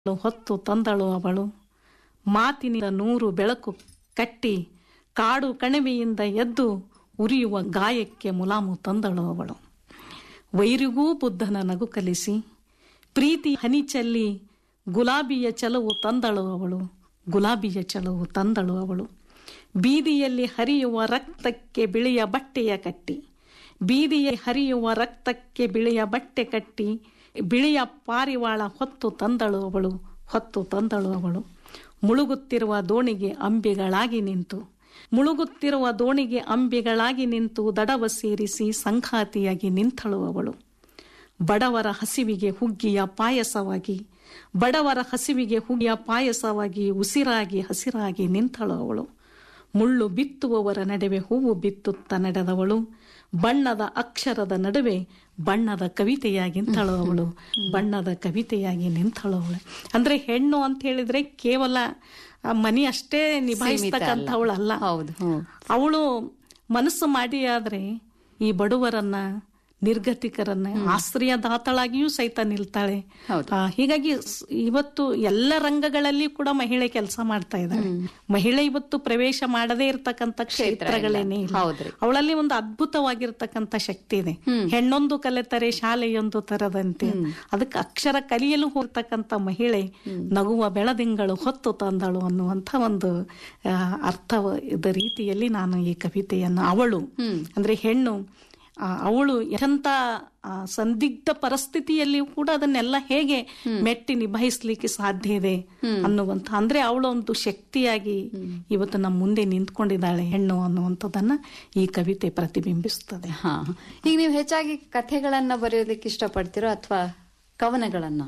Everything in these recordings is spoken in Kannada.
ಹೊತ್ತು ತಂದಳು ಅವಳು ಮಾತಿನಿಂದ ನೂರು ಬೆಳಕು ಕಟ್ಟಿ ಕಾಡು ಕಣಿವೆಯಿಂದ ಎದ್ದು ಉರಿಯುವ ಗಾಯಕ್ಕೆ ಮುಲಾಮು ತಂದಳು ಅವಳು ವೈರಿಗೂ ಬುದ್ಧನ ನಗು ಕಲಿಸಿ ಪ್ರೀತಿ ಹನಿ ಚೆಲ್ಲಿ ಗುಲಾಬಿಯ ಚಲವು ತಂದಳು ಅವಳು ಗುಲಾಬಿಯ ಚಲವು ತಂದಳು ಅವಳು ಬೀದಿಯಲ್ಲಿ ಹರಿಯುವ ರಕ್ತಕ್ಕೆ ಬಿಳಿಯ ಬಟ್ಟೆಯ ಕಟ್ಟಿ ಬೀದಿಯ ಹರಿಯುವ ರಕ್ತಕ್ಕೆ ಬಿಳಿಯ ಬಟ್ಟೆ ಕಟ್ಟಿ ಬಿಳಿಯ ಪಾರಿವಾಳ ಹೊತ್ತು ತಂದಳು ಅವಳು ಹೊತ್ತು ತಂದಳು ಅವಳು ಮುಳುಗುತ್ತಿರುವ ದೋಣಿಗೆ ಅಂಬಿಗಳಾಗಿ ನಿಂತು ಮುಳುಗುತ್ತಿರುವ ದೋಣಿಗೆ ಅಂಬಿಗಳಾಗಿ ನಿಂತು ದಡವ ಸೇರಿಸಿ ಸಂಘಾತಿಯಾಗಿ ನಿಂತಳು ಅವಳು ಬಡವರ ಹಸಿವಿಗೆ ಹುಗ್ಗಿಯ ಪಾಯಸವಾಗಿ ಬಡವರ ಹಸಿವಿಗೆ ಹುಗ್ಗಿಯ ಪಾಯಸವಾಗಿ ಉಸಿರಾಗಿ ಹಸಿರಾಗಿ ನಿಂತಳು ಅವಳು ಮುಳ್ಳು ಬಿತ್ತುವವರ ನಡುವೆ ಹೂವು ಬಿತ್ತುತ್ತ ನಡೆದವಳು ಬಣ್ಣದ ಅಕ್ಷರದ ನಡುವೆ ಬಣ್ಣದ ಕವಿತೆಯಾಗಿ ನಿಂತಳು ಅವಳು ಬಣ್ಣದ ಕವಿತೆಯಾಗಿ ನಿಂತಳು ಅವಳು ಅಂದ್ರೆ ಹೆಣ್ಣು ಅಂತ ಹೇಳಿದ್ರೆ ಕೇವಲ ಆ ಮನಿ ಅಷ್ಟೇ ನಿಭಾಯಿಸ್ತಕ್ಕಂಥವಳಲ್ಲ ಹೌದು ಹ್ಮ್. ಅವಳು ಮನಸ್ಸು ಮಾಡಿ ಆದ್ರೆ ಈ ಬಡವರನ್ನ ನಿರ್ಗತಿಕರನ್ನ ಆಶ್ರಯದಾತಳಾಗಿಯೂ ಸಹಿತ ನಿಲ್ತಾಳೆ ಹೌದು. ಆ, ಹೀಗಾಗಿ ಸ್- ಇವತ್ತು ಎಲ್ಲ ರಂಗಗಳಲ್ಲಿ ಕೂಡ ಮಹಿಳೆ ಕೆಲಸ ಮಾಡ್ತಾ ಇದ್ದಾಳೆ ಮಹಿಳೆ ಇವತ್ತು ಪ್ರವೇಶ ಮಾಡದೇ ಇರತಕ್ಕಂತ ಕ್ಷೇತ್ರಗಳೇನೇ ಇಲ್ಲ ಹೌದ್ರಿ. ಅವಳಲ್ಲಿ ಒಂದು ಅದ್ಭುತವಾಗಿರ್ತಕ್ಕಂಥ ಶಕ್ತಿ ಇದೆ ಹೆಣ್ಣೊಂದು ಕಲೆತರೆ ಶಾಲೆಯೊಂದು ತರದಂತೆ ಅದಕ್ಕೆ ಅಕ್ಷರ ಕಲಿಯಲು ಹೋಗ್ತಕ್ಕಂಥ ಮಹಿಳೆ ನಗುವ ಬೆಳದಿಂಗಳು ಹೊತ್ತು ತಂದಳು ಅನ್ನುವಂಥ ಒಂದು ಆ, ಅರ್ಥದ ರೀತಿಯಲ್ಲಿ ನಾನು ಈ ಕವಿತೆಯನ್ನು ಅವಳು ಅಂದ್ರೆ ಹೆಣ್ಣು ಆ, ಅವಳು ಎಂಥ ಆ, ಸಂದಿಗ್ಧ ಪರಿಸ್ಥಿತಿಯಲ್ಲಿಯೂ ಕೂಡ ಅದನ್ನೆಲ್ಲ ಹೇಗೆ ಮೆಟ್ಟಿ ನಿಭಾಯಿಸ್ಲಿಕ್ಕೆ ಸಾಧ್ಯ ಇದೆ ಅನ್ನುವಂಥ ಅಂದ್ರೆ ಅವಳು ಒಂದು ಶಕ್ತಿಯಾಗಿ ಇವತ್ತು ನಮ್ಮ ಮುಂದೆ ನಿಂತ್ಕೊಂಡಿದ್ದಾಳೆ ಹೆಣ್ಣು ಅನ್ನುವಂಥದ್ದನ್ನ ಈ ಕವಿತೆ ಪ್ರತಿಬಿಂಬಿಸ್ತದೆ ಹಾ ಈಗ ನೀವು ಹೆಚ್ಚಾಗಿ ಕಥೆಗಳನ್ನ ಬರೆಯೋದಕ್ಕೆ ಇಷ್ಟಪಡ್ತೀರೋ ಅಥವಾ ಕವನಗಳನ್ನ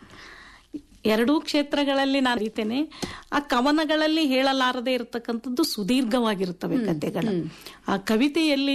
ಎರಡೂ ಕ್ಷೇತ್ರಗಳಲ್ಲಿ ನಾನು ಅರಿತೇನೆ ಆ ಕವನಗಳಲ್ಲಿ ಹೇಳಲಾರದೆ ಇರತಕ್ಕಂಥದ್ದು ಸುದೀರ್ಘವಾಗಿರ್ತವೆ ಕಥೆಗಳು ಆ ಕವಿತೆಯಲ್ಲಿ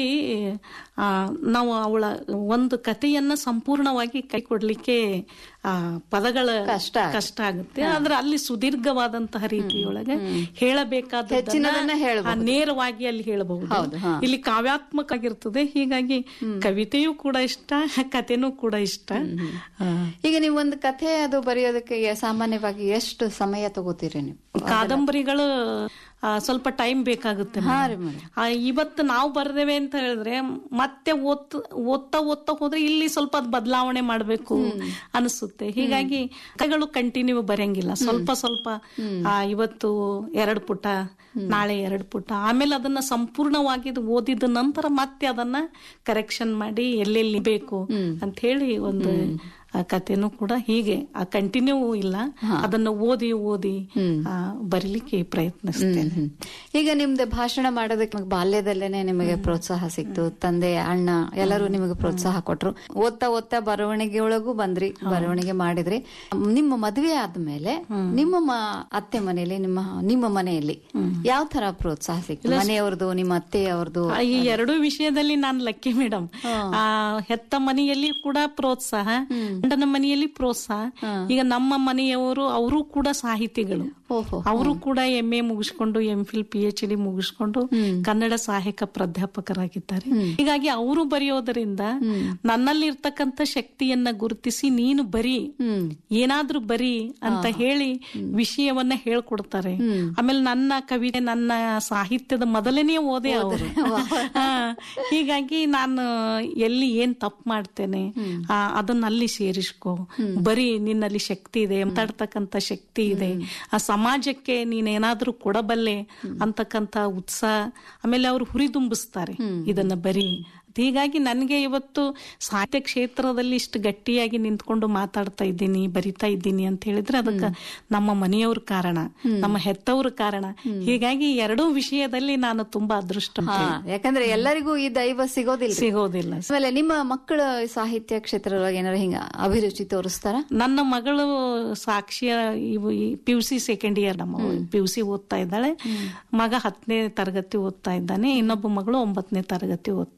ಆ, ನಾವು ಅವಳ ಒಂದು ಕಥೆಯನ್ನ ಸಂಪೂರ್ಣವಾಗಿ ಕೈ ಕೊಡ್ಲಿಕ್ಕೆ ಆ ಪದಗಳ ಕಷ್ಟ ಕಷ್ಟ ಆಗುತ್ತೆ ಆದ್ರೆ ಅಲ್ಲಿ ಸುದೀರ್ಘವಾದಂತಹ ರೀತಿಯೊಳಗೆ ಹೇಳಬೇಕಾದ ಹೆಚ್ಚಿನದನ್ನ ಹೇಳ್ಬಹುದು. ನೇರವಾಗಿ ಅಲ್ಲಿ ಹೇಳಬಹುದು ಹೌದು, ಹಾ. ಇಲ್ಲಿ ಕಾವ್ಯಾತ್ಮಕ ಆಗಿರ್ತದೆ ಹೀಗಾಗಿ ಕವಿತೆಯೂ ಕೂಡ ಇಷ್ಟ ಕಥೆನೂ ಕೂಡ ಇಷ್ಟ ಆ, ಈಗ ನೀವು ಒಂದು ಕಥೆ ಅದು ಬರೆಯೋದಕ್ಕೆ ಸಾಮಾನ್ಯವಾಗಿ ಎಷ್ಟು ಸಮಯ ತಗೋತೀರಿ ನೀವು ಕಾದಂಬರಿಗಳು ಆ, ಸ್ವಲ್ಪ ಟೈಮ್ ಬೇಕಾಗುತ್ತೆ ಹಾ madam. ರೀ ಮೇಡಮ್ ಆ, ಇವತ್ತು ನಾವು ಬರ್ದೇವೆ ಅಂತ ಹೇಳಿದ್ರೆ ಮತ್ತೆ ಓದ್ ಓದ್ತಾ ಓದ್ತಾ ಹೋದ್ರೆ ಇಲ್ಲಿ ಸ್ವಲ್ಪ ಅದ್ ಬದಲಾವಣೆ ಮಾಡಬೇಕು ಅನಿಸುತ್ತೆ ಹೀಗಾಗಿ ಕಥೆಗಳು ಕಂಟಿನ್ಯೂ ಬರೆಯಂಗಿಲ್ಲ ಸ್ವಲ್ಪ ಸ್ವಲ್ಪ ಆ, ಇವತ್ತು ಎರಡು ಪುಟ ನಾಳೆ ಎರಡು ಪುಟ ಆಮೇಲೆ ಅದನ್ನ ಸಂಪೂರ್ಣವಾಗಿ ಇದು ಓದಿದ ನಂತರ ಮತ್ತೆ ಅದನ್ನ ಕರೆಕ್ಷನ್ ಮಾಡಿ ಎಲ್ಲೆಲ್ಲಿ ಬೇಕು ಅಂತ ಹೇಳಿ ಒಂದು ಆ ಕಥೆನೂ ಕೂಡ ಹೀಗೆ ಆ ಕಂಟಿನ್ಯೂ ಇಲ್ಲ ಅದನ್ನ ಓದಿ ಓದಿ ಆ, ಬರೀಲಿಕ್ಕೆ ಪ್ರಯತ್ನಿಸ್ತೇನೆ ಹ್ಮ್. ಈಗ ನಿಮ್ದು ಭಾಷಣ ಮಾಡೋದಕ್ಕೆ ನಿಮ್ಗೆ ಬಾಲ್ಯದಲ್ಲೇನೆ ನಿಮಗೆ ಪ್ರೋತ್ಸಾಹ ಸಿಕ್ತು ತಂದೆ ಅಣ್ಣ ಎಲ್ಲರೂ ನಿಮಗೆ ಪ್ರೋತ್ಸಾಹ ಕೊಟ್ರು ಓದ್ತಾ ಓದ್ತಾ ಬರವಣಿಗೆ ಒಳಗೂ ಬಂದ್ರಿ ಬರವಣಿಗೆ ಮಾಡಿದ್ರಿ ನಿಮ್ಮ ಮದುವೆ ಆದ್ಮೇಲೆ ನಿಮ್ಮ ಮ- ಅತ್ತೆ ಮನೆಯಲ್ಲಿ ನಿಮ್ಮ ನಿಮ್ಮ ಮನೆಯಲ್ಲಿ ಯಾವ ತರ ಪ್ರೋತ್ಸಾಹ ಸಿಕ್ತು ಮನೆಯವ್ರದ್ದು ನಿಮ್ಮ ಅತ್ತೆಯವ್ರದ್ದು ಆ, ಈ ಎರಡೂ ವಿಷಯದಲ್ಲಿ ನಾನು ಲಕ್ಕಿ ಮೇಡಮ್ ಆ ಹೆತ್ತ ಮನೆಯಲ್ಲಿ ಕೂಡ ಪ್ರೋತ್ಸಾಹ ಗಂಡನ ಮನೆಯಲ್ಲಿ ಪ್ರೋತ್ಸಾಹ ಈಗ ನಮ್ಮ ಮನೆಯವರು ಅವರು ಕೂಡ ಸಾಹಿತಿಗಳು ಓಹೋ ಅವರು ಕೂಡ ಎಂ ಎ ಮುಗಿಸ್ಕೊಂಡು M Phil P H D ಮುಗಿಸ್ಕೊಂಡು ಕನ್ನಡ ಸಹಾಯಕ ಪ್ರಾಧ್ಯಾಪಕರಾಗಿದ್ದಾರೆ ಹೀಗಾಗಿ ಅವರು ಬರೆಯೋದರಿಂದ ನನ್ನಲ್ಲಿ ಇರ್ತಕ್ಕಂಥ ಶಕ್ತಿಯನ್ನ ಗುರುತಿಸಿ ನೀನು ಬರಿ ಏನಾದ್ರೂ ಬರಿ ಅಂತ ಹೇಳಿ ವಿಷಯವನ್ನ ಹೇಳ್ಕೊಡ್ತಾರೆ ಆಮೇಲೆ ನನ್ನ ಕವಿತೆ ನನ್ನ ಸಾಹಿತ್ಯದ ಮೊದಲನೇ ಓದೇ ಅವರು ಹಾ, ಹೀಗಾಗಿ ನಾನು ಎಲ್ಲಿ ಏನ್ ತಪ್ಪು ಮಾಡ್ತೇನೆ ಆ, ಅದನ್ನ ಅಲ್ಲಿ ಸೇರಿಸ್ಕೊ ಬರೀ ನಿನ್ನಲ್ಲಿ ಶಕ್ತಿ ಇದೆ ಮಾತಾಡ್ತಕ್ಕಂಥ ಶಕ್ತಿ ಇದೆ ಆ ಸಮಾಜಕ್ಕೆ ನೀನೇನಾದ್ರೂ ಕೊಡಬಲ್ಲೆ ಅಂತಕ್ಕಂಥ ಉತ್ಸಾಹ ಆಮೇಲೆ ಅವರು ಹುರಿದುಂಬಿಸ್ತಾರೆ ಇದನ್ನ ಬರೀ ಹೀಗಾಗಿ ನನಗೆ ಇವತ್ತು ಸಾಹಿತ್ಯ ಕ್ಷೇತ್ರದಲ್ಲಿ ಇಷ್ಟು ಗಟ್ಟಿಯಾಗಿ ನಿಂತ್ಕೊಂಡು ಮಾತಾಡ್ತಾ ಇದ್ದೀನಿ ಬರಿತಾ ಇದ್ದೀನಿ ಅಂತ ಹೇಳಿದ್ರೆ ಅದಕ್ಕೆ ನಮ್ಮ ಮನೆಯವ್ರ ಕಾರಣ ನಮ್ಮ ಹೆತ್ತವ್ರ ಕಾರಣ ಹೀಗಾಗಿ ಎರಡೂ ವಿಷಯದಲ್ಲಿ ನಾನು ತುಂಬಾ ಅದೃಷ್ಟ ಹಾ ಯಾಕಂದ್ರೆ ಎಲ್ಲರಿಗೂ ಈ ದೈವ ಸಿಗೋದಿಲ್ಲ ಸಿಗೋದಿಲ್ಲ ಆಮೇಲೆ ನಿಮ್ಮ ಮಕ್ಕಳ ಸಾಹಿತ್ಯ ಕ್ಷೇತ್ರದೊಳಗೆ ಏನಾರು ಹಿಂಗ ಅಭಿರುಚಿ ತೋರಿಸ್ತಾರ ನನ್ನ ಮಗಳು ಸಾಕ್ಷಿಯ ಇವು P U C second year ನಮ್ಮ ಪಿ ಯು ಸಿ ಓದ್ತಾ ಇದ್ದಾಳೆ ಮಗ ಹತ್ತನೇ ತರಗತಿ ಓದ್ತಾ ಇದ್ದಾನೆ ಇನ್ನೊಬ್ಬ ಮಗಳು ಒಂಬತ್ತನೇ ತರಗತಿ ಓದ್ತಾ ಇದ್ದಾಳೆ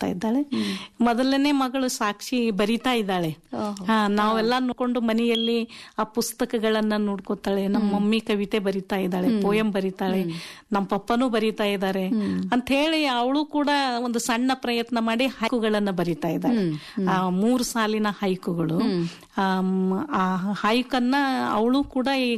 ಮೊದಲನೇ ಮಗಳು ಸಾಕ್ಷಿ ಬರಿತಾ ಇದ್ದಾಳೆ ಓಹೋ. ಹಾ ನಾವೆಲ್ಲ ನೋಡ್ಕೊಂಡು ಮನೆಯಲ್ಲಿ ಆ ಪುಸ್ತಕಗಳನ್ನ ನೋಡ್ಕೋತಾಳೆ ನಮ್ಮ ಮಮ್ಮಿ ಕವಿತೆ ಬರಿತಾ ಇದ್ದಾಳೆ ಪೋಯಂ ಬರಿತಾಳೆ ನಮ್ಮ ಪಪ್ಪನೂ ಬರಿತಾ ಇದ್ದಾರೆ ಅಂತ ಹೇಳಿ ಅವಳು ಕೂಡ ಒಂದು ಸಣ್ಣ ಪ್ರಯತ್ನ ಮಾಡಿ ಹೈಕುಗಳನ್ನ ಬರಿತಾ ಇದ್ದಾಳೆ ಆ ಮೂರು ಸಾಲಿನ ಹೈಕುಗಳು ಆಮ್, ಆ ಹೈಕನ್ನ ಅವಳು ಕೂಡ ಈ